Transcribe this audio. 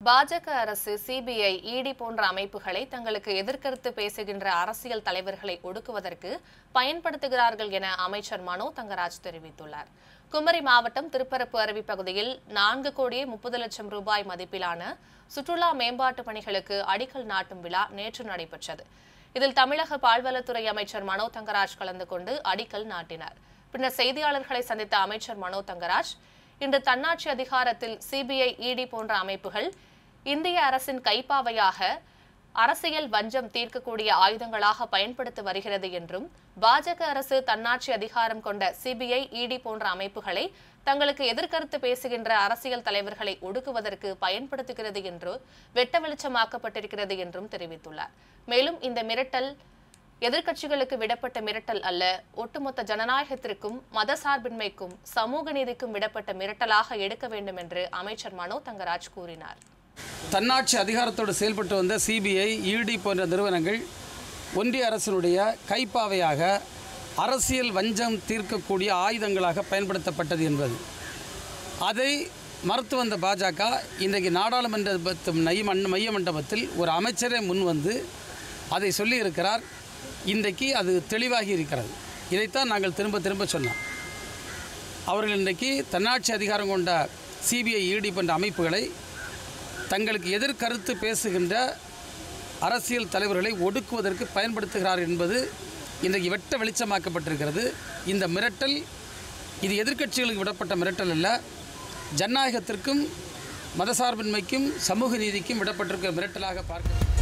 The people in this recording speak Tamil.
பாஜக அரசு சிபிஐ இடி போன்ற அமைப்புகளை தங்களுக்கு எதிர்கருத்து பேசுகின்ற அரசியல் தலைவர்களை ஒடுக்குவதற்கு பயன்படுத்துகிறார்கள் என அமைச்சர் மனோ தங்கராஜ் தெரிவித்துள்ளார் குமரி மாவட்டம் திருப்பரப்பு அருவி பகுதியில் நான்கு கோடியே முப்பது லட்சம் ரூபாய் மதிப்பிலான சுற்றுலா மேம்பாட்டு பணிகளுக்கு அடிக்கல் நாட்டும் விழா நேற்று நடைபெற்றது இதில் தமிழக பால்வளத்துறை அமைச்சர் மனோ தங்கராஜ் கலந்து கொண்டு அடிக்கல் நாட்டினார் பின்னர் செய்தியாளர்களை சந்தித்த அமைச்சர் மனோ தங்கராஜ் இன்று தன்னாட்சி அதிகாரத்தில் சிபிஐ இடி போன்ற அமைப்புகள் இந்திய அரசின் கைப்பாவையாக அரசியல் வஞ்சம் தீர்க்கக்கூடிய ஆயுதங்களாக பயன்படுத்தி வருகிறது என்றும் பாஜக அரசு தன்னாட்சி அதிகாரம் கொண்ட சிபிஐ இடி போன்ற அமைப்புகளை தங்களுக்கு எதிர்கருத்து பேசுகின்ற அரசியல் தலைவர்களை ஒடுக்குவதற்கு பயன்படுத்துகிறது என்று வெட்ட வெளிச்சமாக்கப்பட்டிருக்கிறது என்றும் தெரிவித்துள்ளார் மேலும் இந்த மிரட்டல் எதிர்க்கட்சிகளுக்கு விடப்பட்ட மிரட்டல் அல்ல ஒட்டுமொத்த ஜனநாயகத்திற்கும் மதசார்பின்மைக்கும் சமூக நீதிக்கும் விடப்பட்ட மிரட்டலாக எடுக்க வேண்டும் என்று அமைச்சர் மனோ தங்கராஜ் கூறினார் தன்னாட்சி அதிகாரத்தோடு செயல்பட்டு வந்த சிபிஐ இடி போன்ற நிறுவனங்கள் ஒன்றிய அரசினுடைய கைப்பாவையாக அரசியல் வஞ்சம் தீர்க்கக்கூடிய ஆயுதங்களாக பயன்படுத்தப்பட்டது என்பது அதை மறுத்து வந்த பாஜக இன்றைக்கு நாடாளுமன்ற மைய மண்- மைய மண்டபத்தில் ஒரு அமைச்சரே முன் வந்து அதை சொல்லியிருக்கிறார் இன்றைக்கு அது தெளிவாகி இருக்கிறது இதைத்தான் நாங்கள் திரும்ப திரும்ப சொன்னோம் அவர்கள் இன்றைக்கு தன்னாட்சி அதிகாரம் கொண்ட சிபிஐ இடி போன்ற அமைப்புகளை தங்களுக்கு எதிர்கருத்து பேசுகின்ற அரசியல் தலைவர்களை ஒடுக்குவதற்கு பயன்படுத்துகிறார் என்பது இன்றைக்கு வெட்ட வெளிச்சமாக்கப்பட்டிருக்கிறது இந்த மிரட்டல் இது எதிர்க்கட்சிகளுக்கு விடப்பட்ட மிரட்டல் அல்ல ஜனநாயகத்திற்கும் மதசார்பின்மைக்கும் சமூக நீதிக்கும் விடப்பட்டிருக்கிற மிரட்டலாக பார்க்க